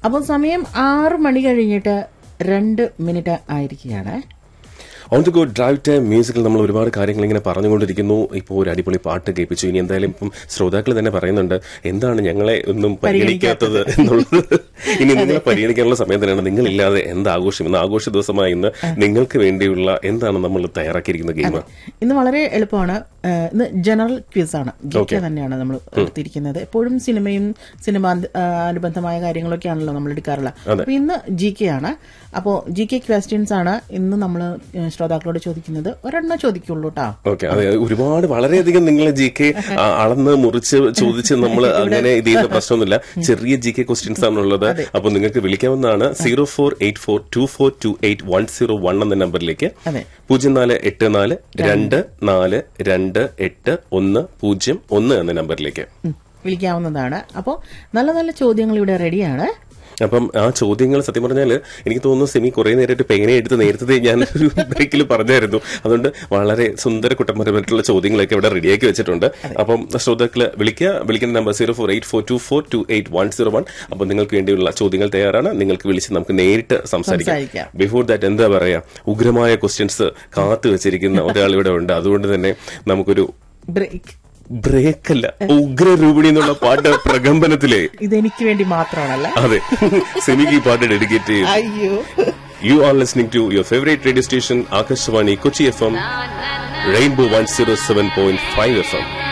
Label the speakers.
Speaker 1: അപ്പോൾ സമയം ആറ് മണി കഴിഞ്ഞിട്ട് രണ്ട് മിനിറ്റ് ആയിരിക്കുകയാണ്
Speaker 2: on the go drive time മ്യൂസിക്കിൽ നമ്മൾ ഒരുപാട് കാര്യങ്ങൾ ഇങ്ങനെ പറഞ്ഞുകൊണ്ടിരിക്കുന്നു ഇപ്പോൾ ഒരു അടിപൊളി പാട്ട് കേൾപ്പിച്ചു ഇനി എന്തായാലും ഇപ്പം ശ്രോതാക്കൾ തന്നെ പറയുന്നുണ്ട് എന്താണ് ഞങ്ങളെ ഒന്നും പരിഗണിക്കാത്തത് എന്നുള്ളത് ഇനി നിങ്ങളെ പരിഗണിക്കാനുള്ള സമയം തന്നെയാണ് നിങ്ങളില്ലാതെ എന്ത് ആഘോഷം ഇന്ന് ആഘോഷ ദിവസമായി ഇന്ന് നിങ്ങൾക്ക് വേണ്ടിയുള്ള എന്താണ് നമ്മൾ തയ്യാറാക്കിയിരിക്കുന്ന ഗെയിം
Speaker 1: ഇന്ന് വളരെ എളുപ്പമാണ് ഏഹ് ഇന്ന് ജനറൽ ക്വിസ് ആണ് ജി കെ തന്നെയാണ് നമ്മൾ എടുത്തിരിക്കുന്നത് എപ്പോഴും സിനിമയും സിനിമ അനുബന്ധമായ കാര്യങ്ങളൊക്കെയാണല്ലോ നമ്മൾ എടുക്കാറുള്ളത് അപ്പൊ ഇന്ന് ജി കെ ആണ് അപ്പോൾ ജി കെ ക്വസ്റ്റ്യൻസ് ആണ് ഇന്ന് നമ്മൾ ശ്രോതാക്കളോട് ചോദിക്കുന്നത് ഒരെണ്ണം ചോദിക്കുള്ളൂ കേട്ടോ
Speaker 2: ഓക്കെ അതെ ഒരുപാട് വളരെയധികം നിങ്ങൾ ജി കെ അളന്ന് മുറിച്ച് ചോദിച്ച് നമ്മൾ അങ്ങനെ ഇത് ചെയ്യുന്ന പ്രശ്നമൊന്നുമില്ല ചെറിയ ജി കെ ക്വസ്റ്റ്യൻസ് ആണുള്ളത് അപ്പൊ നിങ്ങൾക്ക് വിളിക്കാവുന്നതാണ് zero four eight four two four two eight one zero one എന്ന നമ്പറിലേക്ക്
Speaker 1: അതെ
Speaker 2: പൂജ്യം നാല് എട്ട് നാല് രണ്ട് നാല് രണ്ട് എട്ട് ഒന്ന് പൂജ്യം ഒന്ന് എന്ന നമ്പറിലേക്ക്
Speaker 1: ഉം, വിളിക്കാവുന്നതാണ് അപ്പോൾ നല്ല നല്ല ചോദ്യങ്ങൾ ഇവിടെ റെഡിയാണ്
Speaker 2: അപ്പം ആ ചോദ്യങ്ങൾ സത്യം പറഞ്ഞാൽ എനിക്ക് തോന്നുന്നു സെമി കുറെ നേരമായിട്ട് പേന എടുത്ത് നേരത്തെ ഞാൻ ഒരു ബ്രേക്കിൽ പറഞ്ഞായിരുന്നു അതുകൊണ്ട് വളരെ സുന്ദര കുട്ടമ്പരമായിട്ടുള്ള ചോദ്യങ്ങളൊക്കെ ഇവിടെ റെഡിയാക്കി വെച്ചിട്ടുണ്ട് അപ്പം ശ്രോതാക്കള് വിളിക്കുക വിളിക്കുന്ന number zero four eight four two four two eight one zero one അപ്പം നിങ്ങൾക്ക് വേണ്ടിയുള്ള ചോദ്യങ്ങൾ തയ്യാറാണ് നിങ്ങൾക്ക് വിളിച്ച് നമുക്ക് നേരിട്ട് സംസാരിക്കാം
Speaker 1: സംസാരിക്കാം.
Speaker 2: ബിഫോർ ദാറ്റ് എന്താ പറയാ ഉഗ്രമായ ക്വസ്റ്റ്യൻസ് കാത്തു വെച്ചിരിക്കുന്ന ഒരാൾ ഇവിടെ ഉണ്ട് അതുകൊണ്ട് തന്നെ നമുക്കൊരു
Speaker 1: ബ്രേക്ക്
Speaker 2: ബ്രേക്ക് അല്ല ഉഗ്രരൂപിണി എന്നുള്ള പാട്ട് പ്രകമ്പനത്തിലെ
Speaker 1: ഇതെനിക്ക് വേണ്ടി മാത്രമാണല്ലേ
Speaker 2: അതെ സെമിക്ക് ഈ പാട്ട് ഡെഡിക്കേറ്റ് ചെയ്യും
Speaker 1: അയ്യോ
Speaker 2: You are listening to your favorite radio station, Akashvani Kochi FM, Rainbow 107.5 FM.